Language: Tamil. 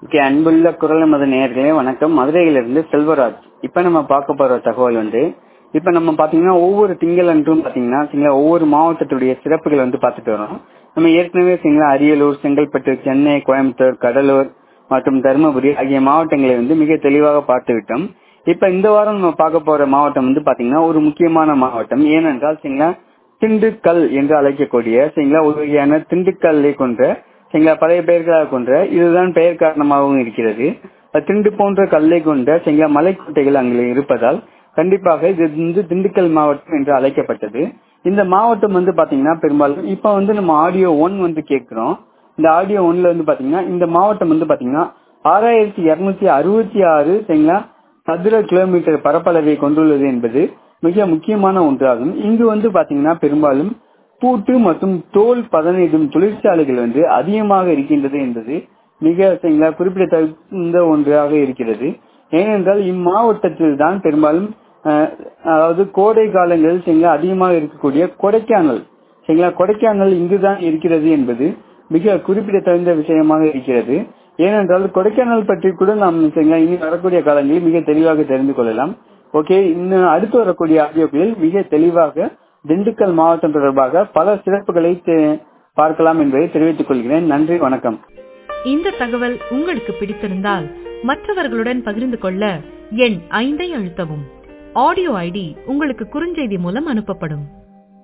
ஓகே அன்புள்ள குரல் மத நேயர்களே வணக்கம் மதுரையிலிருந்து செல்வராஜ் இப்ப நம்ம பார்க்க போற தகவல் வந்து இப்ப நம்ம பாத்தீங்கன்னா ஒவ்வொரு திங்கள் அன்றும் பாத்தீங்கன்னா சரிங்களா ஒவ்வொரு மாவட்டத்துடைய சிறப்புகளை வந்து பார்த்துட்டு வரோம் நம்ம ஏற்கனவே சரிங்களா அரியலூர் செங்கல்பட்டு சென்னை கோயம்புத்தூர் கடலூர் மற்றும் தருமபுரி ஆகிய மாவட்டங்களை வந்து மிக தெளிவாக பார்த்து விட்டோம் இப்ப இந்த வாரம் நம்ம பார்க்க போற மாவட்டம் வந்து பாத்தீங்கன்னா ஒரு முக்கியமான மாவட்டம் ஏனென்றால் சரிங்களா திண்டுக்கல் என்று அழைக்கக்கூடிய சரிங்களா ஒரு வகையான திண்டுக்கல்லை கொன்ற சரிங்களா பழைய பெயர்களாக கொன்ற இதுதான் பெயர் காரணமாகவும் இருக்கிறது திண்டு போன்ற கல்லை கொண்ட சரிங்களா மலைக்கோட்டைகள் அங்கே இருப்பதால் கண்டிப்பாக இது வந்து திண்டுக்கல் மாவட்டம் என்று அழைக்கப்பட்டது இந்த மாவட்டம் வந்து பாத்தீங்கன்னா பெரும்பாலும் இப்ப வந்து நம்ம ஆடியோ ஒன் வந்து கேட்கிறோம் இந்த ஆடியோ ஒன்ல வந்து பாத்தீங்கன்னா இந்த மாவட்டம் வந்து பாத்தீங்கன்னா ஆறாயிரத்தி இருநூத்தி அறுபத்தி ஆறு சரிங்களா சதுர கிலோமீட்டர் பரப்பளவை கொண்டுள்ளது என்பது மிக முக்கியமான ஒன்றாகும் இங்கு வந்து பாத்தீங்கன்னா பெரும்பாலும் பூட்டு மற்றும் தோல் பதனிடும் தொழிற்சாலைகள் வந்து அதிகமாக இருக்கின்றது என்பது மிக சரிங்களா குறிப்பிடத்தகுந்த ஒன்றாக இருக்கிறது ஏனென்றால் இம்மாவட்டத்தில் தான் பெரும்பாலும் அதாவது கோடை காலங்களில் சரிங்களா அதிகமாக இருக்கக்கூடிய கொடைக்கானல் சரிங்களா கொடைக்கானல் இங்குதான் இருக்கிறது என்பது மிக குறிப்பிடத்தகுந்த விஷயமாக இருக்கிறது ஏனென்றால் கொடைக்கானல் பற்றி கூட நாம் சரிங்களா இனி வரக்கூடிய காலங்களில் மிக தெளிவாக தெரிந்து கொள்ளலாம் ஓகே இன்னும் அடுத்து வரக்கூடிய ஆடியோக்களில் மிக தெளிவாக திண்டுக்கல் மாவட்டம் தொடர்பாக பல சிறப்புகளை பார்க்கலாம் என்பதை தெரிவித்துக் கொள்கிறேன் நன்றி வணக்கம் இந்த தகவல் உங்களுக்கு பிடித்திருந்தால் மற்றவர்களுடன் பகிர்ந்து கொள்ள எண் ஐந்தை அழுத்தவும் ஆடியோ ஐடி உங்களுக்கு குறுஞ்செய்தி மூலம் அனுப்பப்படும்